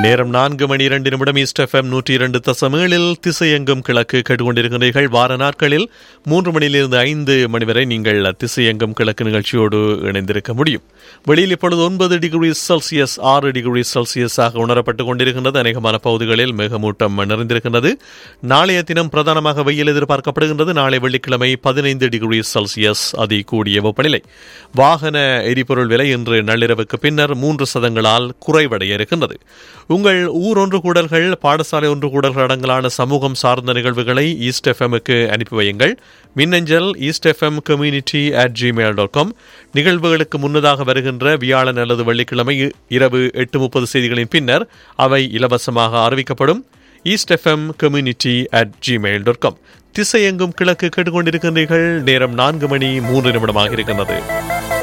நேரம் நான்கு மணி இரண்டு நிமிடம் ஈஸ்ட் எஃப்எம் நூற்றி இரண்டு தசம் ஏழில் திசையெங்கும் கிழக்கு கேட்டுக்கொண்டிருக்கிறீர்கள் வார நாட்களில் மூன்று மணியிலிருந்து ஐந்து மணி வரை நீங்கள் திசையெங்கும் கிழக்கு நிகழ்ச்சியோடு இணைந்திருக்க முடியும் வெளியில் இப்பொழுது ஒன்பது டிகிரி செல்சியஸ் ஆறு டிகிரி செல்சியஸாக உணரப்பட்டுக் கொண்டிருக்கின்றது அநேகமான பகுதிகளில் மேகமூட்டம் நிறைந்திருக்கின்றது நாளைய தினம் பிரதானமாக வெயில் எதிர்பார்க்கப்படுகின்றது நாளை வெள்ளிக்கிழமை பதினைந்து டிகிரி செல்சியஸ் அதி கூடிய வெப்பநிலை வாகன எரிபொருள் விலை இன்று நள்ளிரவுக்கு பின்னர் மூன்று சதங்களால் குறைவடைய இருக்கின்றது உங்கள் ஊர் ஒன்று கூடல்கள் பாடசாலை ஒன்று கூடல்கள் அடங்கலான சமூகம் சார்ந்த நிகழ்வுகளை ஈஸ்ட் எஃப்எம்முக்கு அனுப்பி வையுங்கள் மின்னஞ்சல் east FM community at Gmail dot com நிகழ்வுகளுக்கு முன்னதாக வருகின்ற வியாழன் அல்லது வெள்ளிக்கிழமை இரவு எட்டு முப்பது செய்திகளின் பின்னர் அவை இலவசமாக அறிவிக்கப்படும் east FM community at Gmail dot com திசையெங்கும் கிழக்கு கேட்டுக்கொண்டிருக்கின்றீர்கள் நேரம் நான்கு மணி மூன்று நிமிடமாக இருக்கின்றது